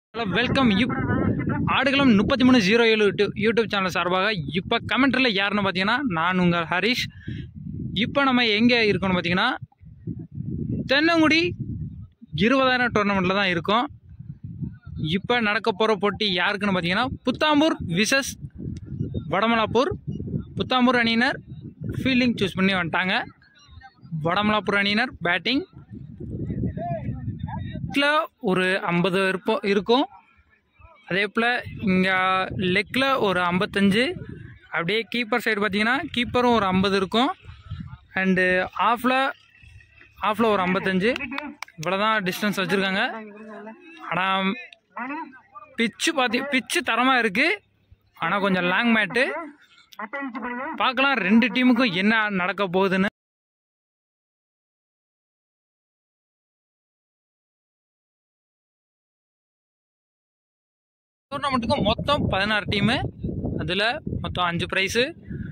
hello welcome you ஆடுகளம் முப்பத்தி மூணு zero ஏழு யூடியூப் யூடியூப் சேனல் சார்பாக இப்போ கமெண்ட்ரியில் யாருன்னு பார்த்தீங்கன்னா நான் உங்கள் ஹரிஷ் இப்போ நம்ம எங்கே இருக்கோம்னு பார்த்தீங்கன்னா தென்னங்குடி இருபதாயிரம் டோர்னமெண்ட்டில் தான் இருக்கோம் இப்போ நடக்க போகிற போட்டி யாருக்குன்னு பார்த்தீங்கன்னா புத்தாம்பூர் விசஸ் வடமலாப்பூர் புத்தாம்பூர் அணியினர் ஃபீல்டிங் சூஸ் பண்ணி வந்துட்டாங்க வடமலாப்பூர் அணியினர் பேட்டிங் லெக்கில் ஒரு ஐம்பது இருப்போம் இருக்கும் அதே போல் இங்கே லெக்கில் ஒரு ஐம்பத்தஞ்சு அப்படியே கீப்பர் சைடு பார்த்தீங்கன்னா கீப்பரும் ஒரு ஐம்பது இருக்கும் அண்டு ஆஃபில் ஆஃபில் ஒரு ஐம்பத்தஞ்சு இவ்வளோ தான் டிஸ்டன்ஸ் வச்சுருக்காங்க ஆனால் பிச்சு பார்த்தி பிச்சு தரமாக இருக்குது ஆனால் கொஞ்சம் லாங் மேட்டு பார்க்கலாம் ரெண்டு டீமுக்கும் என்ன நடக்க போகுதுன்னு டூர்னாமெண்ட்டுக்கும் மொத்தம் பதினாறு டீமு அதில் மொத்தம் அஞ்சு ப்ரைஸு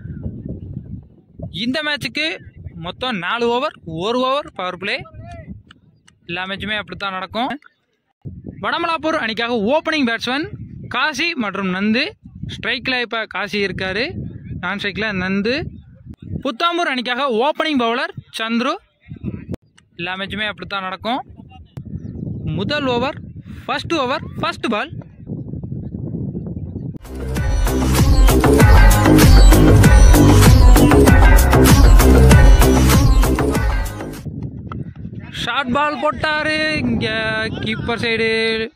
இந்த மேட்ச்சுக்கு மொத்தம் நாலு ஓவர் ஒரு ஓவர் பவர் பிளே எல்லா மேட்சுமே அப்படி தான் நடக்கும் வடமலாப்பூர் அணிக்காக ஓப்பனிங் பேட்ஸ்மேன் காசி மற்றும் நந்து ஸ்ட்ரைக்கில் இப்போ காசி இருக்கார் நான் ஸ்ட்ரைக்கில் நந்து புத்தாம்பூர் அணிக்காக ஓப்பனிங் பவுலர் சந்துரு எல்லா மேட்சுமே அப்படி தான் நடக்கும் முதல் over first over first ball short ball போட்டாரு இங்க கீப்பர் சைடு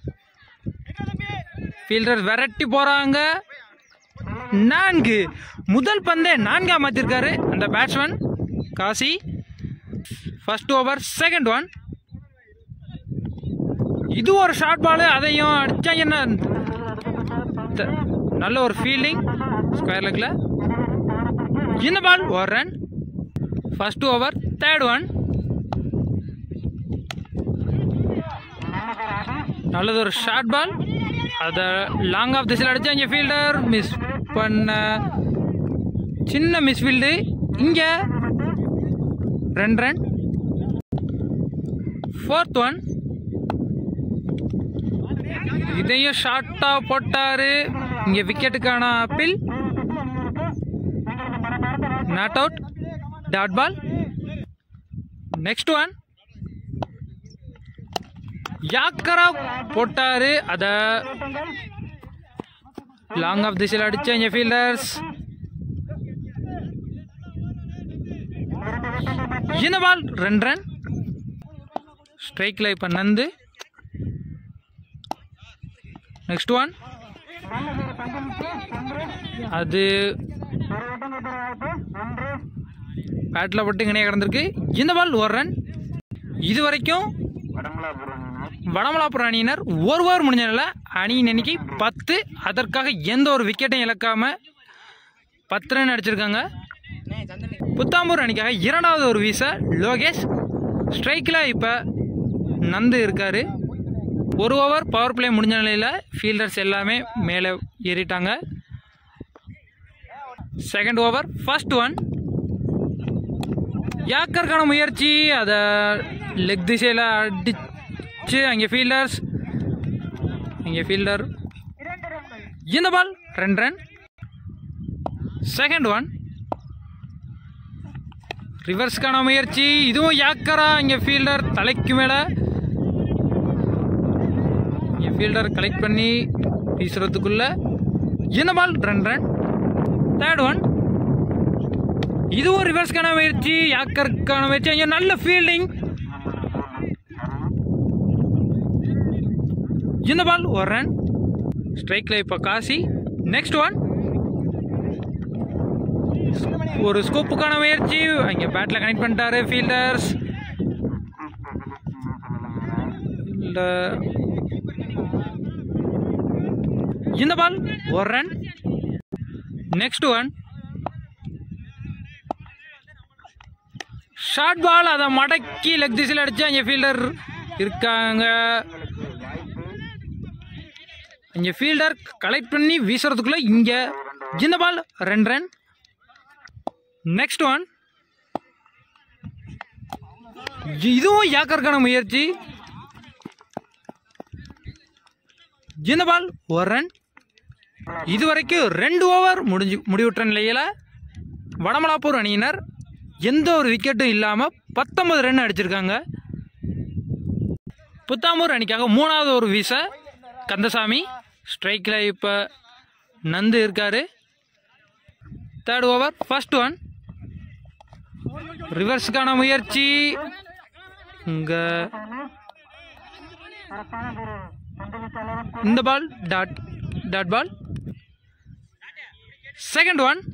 ஃபீல்டர் விரட்டி போறாங்க நான்கு முதல் பந்தே நான்கா மாத்திருக்காரு அந்த batsman Kasi first over second one இது ஒரு ஷார்ட் பால் அதையும் அடிச்சாங்கன்னா த- நல்ல ஒரு ஃபீல்டிங் ஸ்கொயர் லெக்கில் இந்த பால் ஒரு run first over third one நல்லது ஒரு ஷார்ட் பால் அதை லாங் ஆஃப் திசையில் அடிச்சா இங்கே ஃபீல்டர் மிஸ் பண்ண சின்ன மிஸ் ஃபீல்டு இங்கே ரெண்டு ரன் ஃபோர்த் ஒன் இதையும் ஷார்ட்டாக போட்டாரு இங்கே விக்கெட்டுக்கான அப்பில் not out dot ball next one யாக்கரா போட்டாரு அத லாங் ஆஃப் திசையில் அடிச்ச இங்க ஃபீல்டர்ஸ் இந்த பால் ரெண்டு ரன் ஸ்ட்ரைக்கில் இப்போ நந்து நெக்ஸ்ட் ஒன் அது பேட்டில் பட்டு இங்கனே கிடந்திருக்கு இந்த பால் ஒரு ரன் இது வரைக்கும் வடமலாபுரம் அணியினர் ஒரு ஓவர் முடிஞ்ச நிலையில் அணியின் எண்ணிக்கை பத்து அதற்காக எந்த ஒரு விக்கெட்டையும் இழக்காம பத்து ரன் அடிச்சிருக்காங்க புத்தாம்பூர் அணிக்காக இரண்டாவது ஒரு வீச லோகேஷ் ஸ்ட்ரைக்கில் இப்போ நந்து இருக்காரு ஒரு ஓவர் பவர் பிளே முடிஞ்ச நிலையில் ஃபீல்டர்ஸ் எல்லாமே மேலே ஏறிட்டாங்க செகண்ட் ஓவர் ஃபர்ஸ்ட் ஒன் யாக்கருக்கான முயற்சி அதை லெக் திசையில் அடிச்சு அங்கே ஃபீல்டர்ஸ் இங்கே ஃபீல்டர் இந்த பால் ரெண்டு ரன் செகண்ட் ஒன் ரிவர்ஸ்க்கான முயற்சி இதுவும் யாக்கரா இங்கே ஃபீல்டர் தலைக்கு மேலே இங்கே ஃபீல்டர் கலெக்ட் பண்ணி வீசுறதுக்குள்ள இந்த பால் ரெண்டு ரன் தேர்ட் ஒன் இதுவும் ரிவர்ஸ்க்கான முயற்சி யாக்கருக்கான முயற்சி இங்கே நல்ல ஃபீல்டிங் இந்த பால் ஒரு ரன் ஸ்ட்ரைக்கில் இப்போ காசி நெக்ஸ்ட் ஒன் ஒரு ஸ்கோப்புக்கான முயற்சி அங்கே பேட்டில் கனெக்ட் பண்ணிட்டாரு ஃபீல்டர்ஸ் இந்த பால் ஒரு run next one short ball அதை மடக்கி லெக் திசையில் அடிச்சு அங்கே ஃபீல்டர் இருக்காங்க இங்கே ஃபீல்டர் கலெக்ட் பண்ணி வீசுறதுக்குள்ள இங்கே இந்த பால் ரெண்டு ரன் நெக்ஸ்ட் ஒன் இதுவும் யாக்கருக்கான முயற்சி இந்த பால் ஒரு ரன் இதுவரைக்கும் ரெண்டு ஓவர் முடிஞ்சு முடிவுற்ற நிலையில் வடமலாப்பூர் அணியினர் எந்த ஒரு விக்கெட்டும் இல்லாமல் பத்தொன்பது ரன் அடிச்சிருக்காங்க புத்தாமூர் அணிக்காக மூணாவது ஒரு வீச கந்தசாமி ஸ்ட்ரைக்கில் இப்போ நந்து இருக்காரு தேர்ட் ஓவர் ஃபர்ஸ்ட் ஒன் ரிவர்ஸுக்கான முயற்சி இங்க இந்த ball dot dot ball second one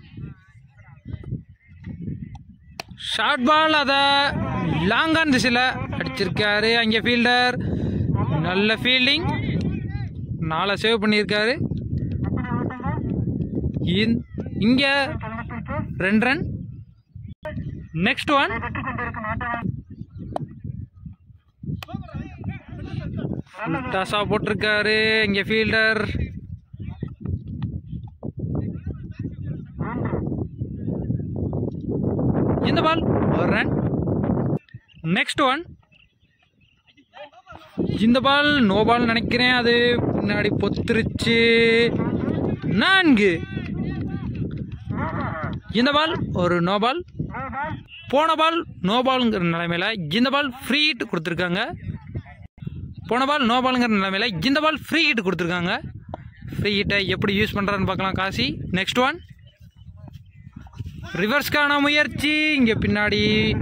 short ball அதை லாங்கான் திசையில் அடிச்சிருக்காரு அங்கே ஃபீல்டர் நல்ல ஃபீல்டிங் நாளை சேவ் பண்ணியிருக்காரு இந்- இங்க ரெண்டு ரன் நெக்ஸ்ட் ஒன் டாஸா போட்டிருக்காரு இங்க ஃபீல்டர் இந்த பால் ஒரு ரன் நெக்ஸ்ட் ஒன் இந்த பால் நோ பால் நினைக்கிறேன் அது பின்னாடி பொத்துருச்சு நான்கு இந்த பால் ஒரு நோ பால் போன பால் நோ பாலுங்கிற நிலைமையில இந்த பால் ஃப்ரீ ஹிட் கொடுத்துருக்காங்க போன பால் நோ பாலுங்கிற நிலைமையில இந்த பால் ஃப்ரீ ஹிட் கொடுத்துருக்காங்க ஃப்ரீ ஹிட்டை எப்படி யூஸ் பண்ணுறான்னு பார்க்கலாம் காசி நெக்ஸ்ட் ஒன் ரிவர்ஸ்க்கான முயற்சி இங்கே பின்னாடி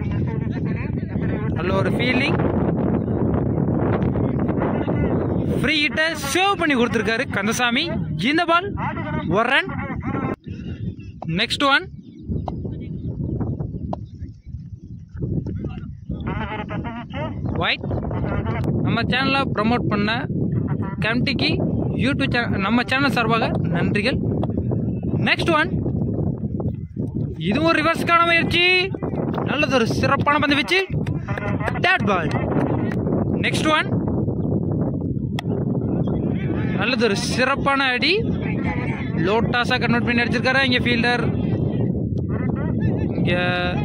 நல்ல ஒரு ஃபீலிங் ஃப்ரீ ஹிட்டை சேவ் பண்ணி கொடுத்துருக்காரு கந்தசாமி இந்த பால் ஒரு ரன் நெக்ஸ்ட் ஒன் ஒயிட் நம்ம சேனலை ப்ரமோட் பண்ண கமிட்டிக்கு யூடியூப் சேனல் நம்ம சேனல் சார்பாக நன்றிகள் நெக்ஸ்ட் ஒன் இதுவும் ரிவர்ஸ்க்கான முயற்சி நல்லது ஒரு சிறப்பான பந்து வச்சு டேட் பால் நெக்ஸ்ட் ஒன் நல்லது ஒரு சிறப்பான அடி லோட்டாஸாக கன்வெர்ட் பண்ணி அடிச்சிருக்காரு இங்கே ஃபீல்டர் இங்கே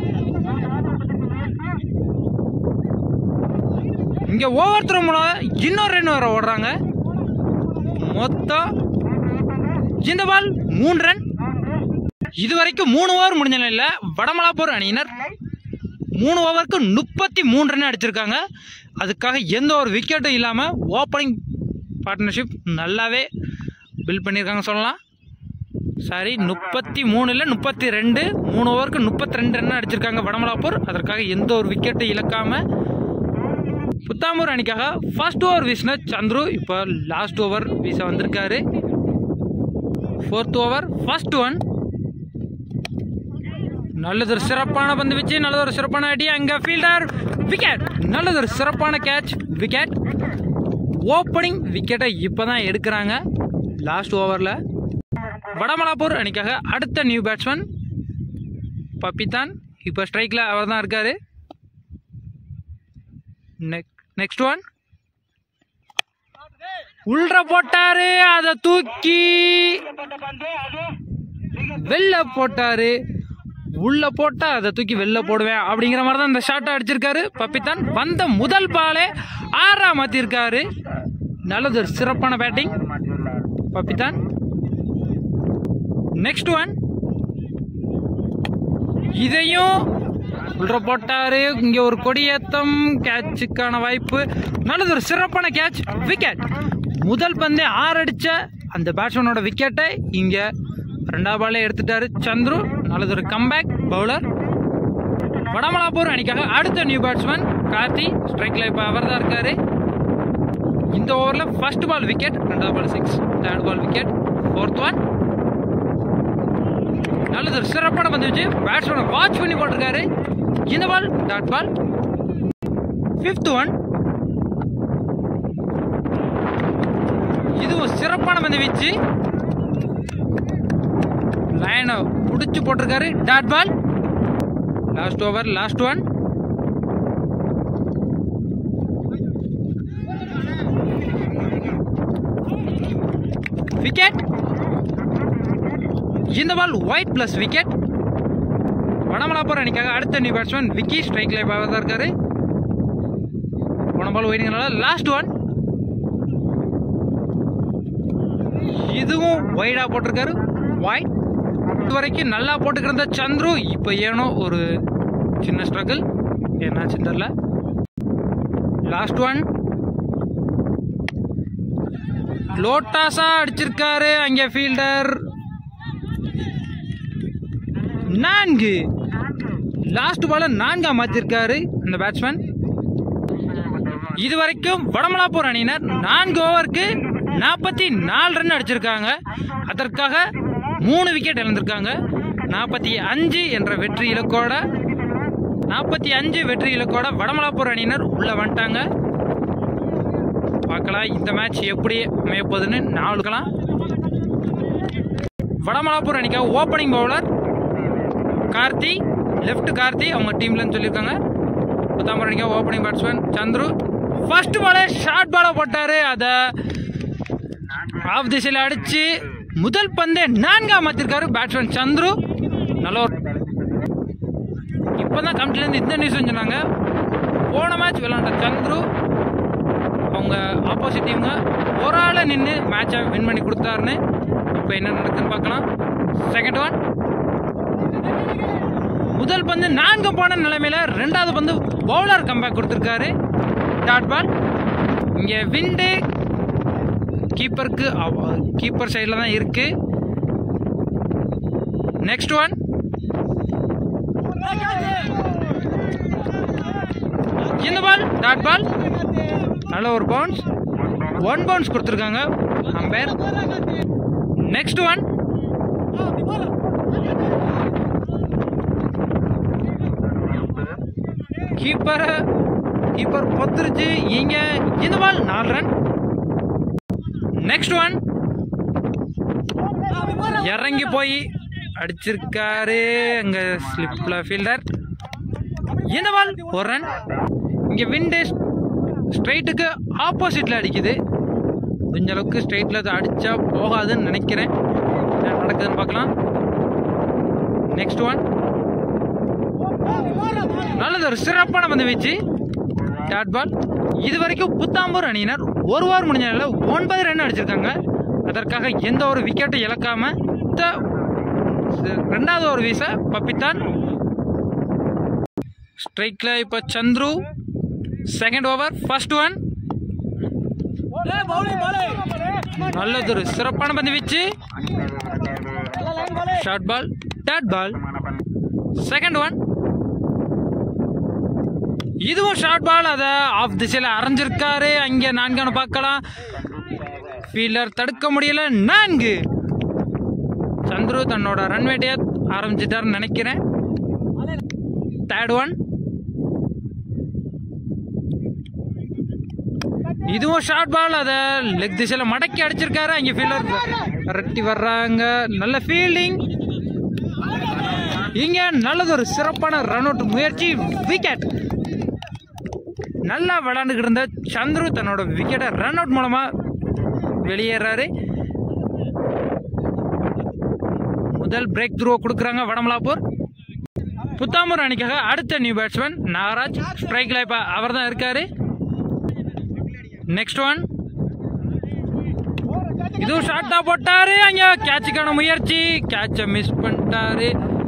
இங்கே ஓவர் த்ரோ மூலம் இன்னொரு ரன் வர ஓடுறாங்க மொத்தம் இந்த பால் மூணு ரன் இது வரைக்கும் மூணு ஓவர் முடிஞ்ச நிலையில் வடமலாப்பூர் அணியினர் மூணு ஓவருக்கு முப்பத்தி மூணு ரன் அடிச்சிருக்காங்க அதுக்காக எந்த ஒரு விக்கெட்டும் இல்லாமல் ஓப்பனிங் பார்ட்னர்ஷிப் நல்லாவே பில்ட் பண்ணியிருக்காங்க சொல்லலாம் சாரி முப்பத்தி மூணுல முப்பத்தி ரெண்டு மூணு ஓவருக்கு முப்பத்தி ரெண்டு ரன் அடிச்சிருக்காங்க வடமலாப்பூர் அதற்காக எந்த ஒரு விக்கெட்டும் இழக்காமல் புத்தாமூர் அணிக்காக ஃபர்ஸ்ட் ஓவர் வீசின சந்துரு இப்போ லாஸ்ட் ஓவர் வீச வந்திருக்காரு ஃபோர்த் ஓவர் ஃபர்ஸ்ட் ஒன் நல்லது ஒரு சிறப்பான பந்து வச்சு நல்லது ஒரு சிறப்பான அடி அங்கே ஃபீல்டர் விக்கெட் நல்லது ஒரு சிறப்பான கேட்ச் விக்கெட் ஓப்பனிங் விக்கெட்டை இப்போ தான் எடுக்கிறாங்க லாஸ்ட் ஓவரில் வடமலாப்பூர் அணிக்காக அடுத்த நியூ பேட்ஸ்மேன் பப்பித்தான் இப்போ ஸ்ட்ரைக்கில் அவர் தான் இருக்கார் நெக்ஸ்ட் ஒன் உள்ற போட்டாரு அதை தூக்கி வெளில போட்டாரு உள்ள போட்டா அதை தூக்கி வெளில போடுவேன் அப்படிங்கிற மாதிரி தான் இந்த ஷாட்டை அடிச்சிருக்காரு பப்பித்தான் வந்த முதல் பாலே ஆறா மாத்திருக்காரு நல்லது ஒரு சிறப்பான பேட்டிங் பப்பித்தான் நெக்ஸ்ட் ஒன் இதையும் உள்ள போட்டாரு இங்க ஒரு கொடியேத்தம் கேட்சுக்கான வாய்ப்பு நல்லது ஒரு சிறப்பான கேட்ச் விக்கெட் முதல் பந்தே ஆறு அடிச்ச அந்த பேட்ஸ்மேனோட விக்கெட்டை இங்க ரெண்டாவது பாலே எடுத்துட்டாரு சந்துரு நல்லது ஒரு கம்பேக் பவுலர் வடமலாப்பூர் அணிக்காக அடுத்த நியூ பேட்ஸ்மேன் கார்த்தி ஸ்ட்ரைக்ல இப்போ அவர் தான் இருக்காரு இந்த ஓவரில் ஃபர்ஸ்ட் பால் விக்கெட் ரெண்டாவது ball six third ball wicket fourth one நல்லது ஒரு சிறப்பான பந்து வச்சு பேட்ஸ்மேனை வாட்ச் பண்ணி போட்டிருக்காரு இந்த ball dot ball fifth one இதுவும் சிறப்பான பந்து வீச்சு லைனை பிடிச்சி போட்டிருக்காரு dot ball last over last one wicket இந்த ball wide plus wicket Vadamalapur அணிக்காக அடுத்த நியூ பேட்ஸ்மேன் விக்கி ஸ்ட்ரைக்ல தான் இருக்காரு போன பால் ஒயிடுங்கனால லாஸ்ட் ஒன் இதுவும் ஒய்டா போட்டிருக்காரு ஒயிட் இது வரைக்கும் நல்லா போட்டுக்கிருந்த சந்துரு இப்போ ஏனோ ஒரு சின்ன ஸ்ட்ரகிள் என்னாச்சுன்னு தெரியல லாஸ்ட் ஒன் லோட்டாஸா அடிச்சிருக்காரு அங்க ஃபீல்டர் நான்கு லாஸ்ட் பால நான்கா மாத்திருக்காரு அந்த பேட்ஸ்மேன் இதுவரைக்கும் வடமலாப்பூர் அணியினர் நான்கு ஓவருக்கு நாற்பத்தி நாலு ரன் அடிச்சிருக்காங்க அதற்காக மூணு விக்கெட் இழந்திருக்காங்க நாற்பத்தி அஞ்சு என்ற வெற்றி இலக்கோட நாற்பத்தி அஞ்சு வெற்றி இலக்கோட வடமலாப்பூர் அணியினர் உள்ள வந்துட்டாங்க பார்க்கலாம் இந்த மேட்ச் எப்படி அமைய போகுதுன்னு நாளுக்கலாம் வடமலாப்பூர் அணிக்காக opening bowler Karthi left Karthi அவங்க டீம்லன்னு சொல்லியிருக்காங்க பத்தாம் அணிக்காக ஓப்பனிங் பேட்ஸ்மேன் சந்துரு ஃபர்ஸ்ட் பாலே ஷார்ட் பாலை போட்டாரு அதை ஆஃப் திசையில் அடிச்சு முதல் பந்தே நான்காம் மாத்திருக்காரு பேட்ஸ்மேன் சந்துரு நல்ல ஒரு இப்போதான் கமிட்டிலேருந்து இந்த நியூஸ் சொன்னாங்க போன மேட்ச் விளாண்ட சந்துரு அவங்க ஆப்போசிட் டீமுங்க ஒரு ஆளை நின்று மேட்சை வின் பண்ணி கொடுத்தாருன்னு இப்போ என்ன நடக்குதுன்னு பார்க்கலாம் செகண்ட் ஒன் முதல் பந்து நான்கு போன நிலைமையில ரெண்டாவது பந்து பவுலர் கம்பேக் கொடுத்துருக்காரு டாட் பால் இங்கே விண்டு கீப்பருக்கு கீப்பர் சைடில் தான் இருக்கு நெக்ஸ்ட் ஒன் இந்த பால் டாட் பால் நல்ல ஒரு பவுன்ஸ் ஒன் பவுன்ஸ் கொடுத்துருக்காங்க umpire next one keeper keeper பொத்துருச்சு இங்க இந்த பால் நாலு ரன் நெக்ஸ்ட் ஒன் இறங்கி போய் அடிச்சிருக்காரு அங்க ஸ்லிப்ல ஃபீல்டர் இந்த பால் ஒரு ரன் இங்க விண்டு ஸ்ட்ரைட்டுக்கு ஆப்போசிட்ல அடிக்குது முடிஞ்ச அளவுக்கு ஸ்ட்ரைட்ல அடிச்சா போகாதுன்னு நினைக்கிறேன் என்ன நடக்குதுன்னு பார்க்கலாம் நெக்ஸ்ட் ஒன் நல்லது ஒரு சிறப்பான பந்து வீச்சு டாட் பால் இது வரைக்கும் புத்தாம்பூர் அணியினர் ஒரு ஓவர் முடிஞ்ச நிலையில் ஒன்பது ரன் அடிச்சிருக்காங்க அதற்காக எந்த ஒரு விக்கெட்டும் இழக்காம த- ரெண்டாவது ஒரு வீச பப்பித்தான் ஸ்ட்ரைக்ல இப்போ Chandru second over first one நல்லது ஒரு சிறப்பான பந்து வீச்சு short ball dot ball second one இதுவும் ஷார்ட் பால் அதை ஆஃப் திசையில் அரைஞ்சிருக்காரு அங்கே நான்கான பார்க்கலாம் ஃபீல்டர் தடுக்க முடியல நான்கு சந்துரு தன்னோட ரன் வேட்டையை ஆரம்பிச்சிட்டாருன்னு நினைக்கிறேன் தேர்ட் ஒன் இதுவும் ஷார்ட் பால் அதை லெக் திசையில் மடக்கி அடிச்சிருக்காரு அங்கே ஃபீல்டர் விரட்டி வர்றாங்க நல்ல ஃபீல்டிங் இங்க நல்லது ஒரு சிறப்பான ரன் அவுட் முயற்சி விக்கெட் நல்லா விளையாண்டுக்கிட்டு இருந்த சந்துரு தன்னோட விக்கெட்டை ரன் அவுட் மூலமா வெளியேறாரு முதல் பிரேக் த்ரூ கொடுக்குறாங்க வடமலாப்பூர் புத்தாமூர் அணிக்காக அடுத்த நியூ பேட்ஸ்மேன் நாகராஜ் ஸ்ட்ரைக்ல இப்போ அவர் தான் இருக்காரு நெக்ஸ்ட் ஒன் இதுவும் ஷார்ட் தான் போட்டாரு அங்க கேட்சுக்கான முயற்சி கேட்சை மிஸ் பண்ணிட்டாரு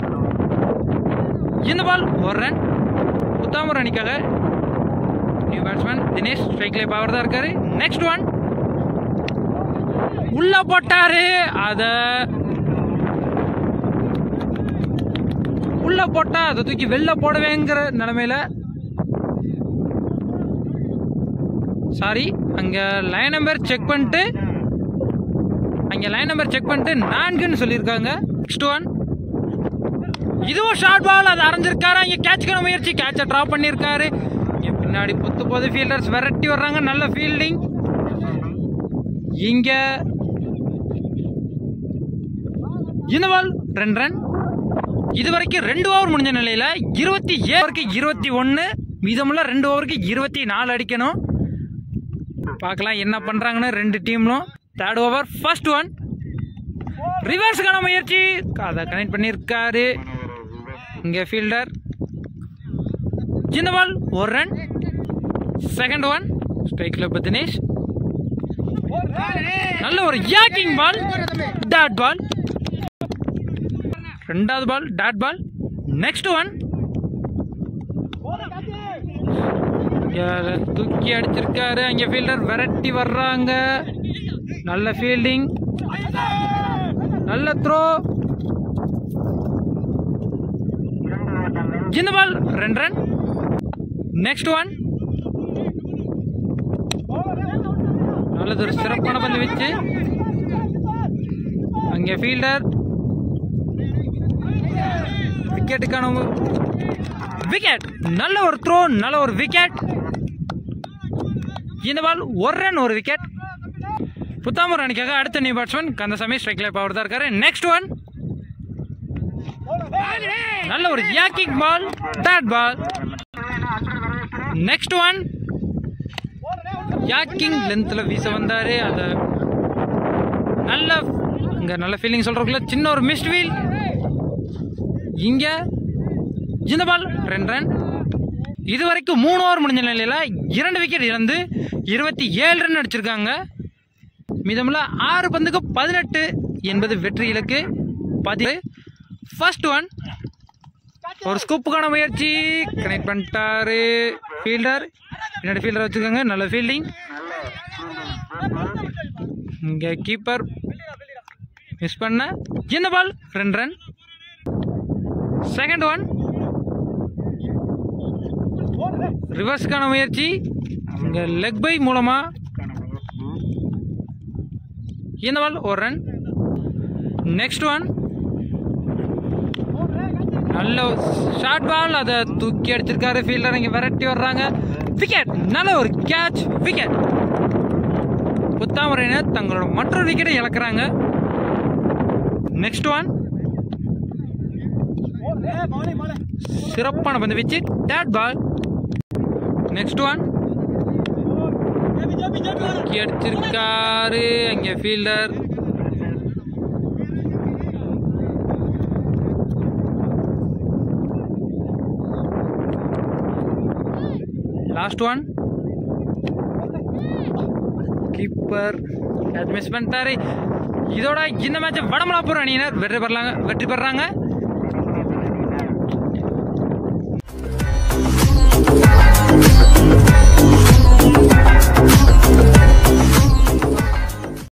இந்த பால் ஒரு ரன் புத்தாமூர் அணிக்காக நியூ பேட்ஸ்மேன் தினேஷ் ஸ்ட்ரைக்ல இப்போ அவர் தான் இருக்காரு நெக்ஸ்ட் ஒன் உள்ள போட்டாரு அத உள்ள போட்டா அதை தூக்கி வெளில போடவேங்கிற நிலைமையில சாரி அங்க லைன் நம்பர் செக் பண்ணிட்டு அங்க லைன் நம்பர் செக் பண்ணிட்டு நான்குன்னு சொல்லியிருக்காங்க நெக்ஸ்ட் ஒன் இதுவும் ஷார்ட் பால் அது அரைஞ்சிருக்காரு அங்க கேட்ச்க்கான முயற்சி கேட்சை ட்ராப் பண்ணியிருக்காரு இங்க பின்னாடி புத்து போது ஃபீல்டர்ஸ் விரட்டி வர்றாங்க நல்ல ஃபீல்டிங் இங்க இந்த பால் ரெண்டு ரன் இது வரைக்கும் ரெண்டு ஓவர் முடிஞ்ச நிலையில இருபத்தி ஏழுக்கு இருபத்தி ஒன்று மீதமுள்ள ரெண்டு ஓவருக்கு இருபத்தி நாலு அடிக்கணும் பார்க்கலாம் என்ன பண்றாங்கன்னு ரெண்டு டீம்லும் தேர்ட் ஓவர் ஃபர்ஸ்ட் ஒன் ரிவர்ஸுக்கான முயற்சி அதை கனெக்ட் பண்ணியிருக்காரு இங்கே ஃபீல்டர் இந்த பால் ஒரு ரன் செகண்ட் ஒன் ஸ்ட்ரைக்கில் இப்போ தினேஷ் நல்ல ஒரு யாக்கிங் பால் டாட் பால் ரெண்டாவது ball dot ball next one தூக்கி அடிச்சிருக்காரு அங்க ஃபீல்டர் விரட்டி வர்றாங்க நல்ல ஃபீல்டிங் நல்ல த்ரோ இந்த பால் ரெண்டு ரன் நெக்ஸ்ட் ஒன் நல்லது ஒரு சிறப்பான பந்து வச்சு அங்கே ஃபீல்டர் விக்கெட்டுக்கான விக்கெட் நல்ல ஒரு த்ரோ நல்ல ஒரு விக்கெட் இந்த பால் ஒரு ரன் ஒரு விக்கெட் புத்தாமூர் அணிக்காக அடுத்த நியூ பேட்ஸ்மேன் கந்தசாமி ஸ்ட்ரைக்ல பவர் தான் இருக்காரு நெக்ஸ்ட் ஒன் நல்ல ஒரு யாக்கிங் ball dot ball next one யாக்கிங் லென்த்தில் வீச வந்தாரு அதை நல்ல இங்கே நல்ல ஃபீலிங் சொல்கிறக்குள்ள சின்ன ஒரு மிஸ்ட் வீல் இங்கே இந்த பால் ரெண்டு ரன் இது வரைக்கும் மூணு ஓவர் முடிஞ்ச நிலையில் இரண்டு விக்கெட் இழந்து இருபத்தி ஏழு ரன் அடிச்சிருக்காங்க மீதமுள்ள ஆறு பந்துக்கு பதினெட்டு என்பது வெற்றி இலக்கு பதிவு ஃபர்ஸ்ட் ஒன் ஒரு ஸ்கூப்புக்கான முயற்சி கனெக்ட் பண்ணிட்டாரு ஃபீல்டர் பின்னாடி ஃபீல்டர் வச்சுக்கோங்க நல்ல ஃபீல்டிங் இங்கே கீப்பர் மிஸ் பண்ண இந்த பால் ரெண்டு ரன் செகண்ட் ஒன் ரிவர்ஸ்க்கான முயற்சி இங்கே லெக் பை மூலமாக இந்த பால் ஒரு ரன் நெக்ஸ்ட் ஒன் நல்ல ஷார்ட் பால் அதை தூக்கி அடிச்சிருக்காரு ஃபீல்டர் இங்கே விரட்டி வர்றாங்க விக்கெட் நல்ல ஒரு கேட்ச் விக்கெட் புத்தாமரையினர் தங்களோட மற்றொரு விக்கெட்டை இழக்கிறாங்க நெக்ஸ்ட் ஒன் சிறப்பான பந்து வச்சு டேட் பால் நெக்ஸ்ட் ஒன் தூக்கி அடிச்சிருக்காரு அங்கே fielder last one keeper catch miss பண்ணிட்டாரு இதோட இந்த மேட்சை வடமலாப்பூர் அணியினர் வெற்றி பெறலாங்க வெற்றி பெறாங்க Thank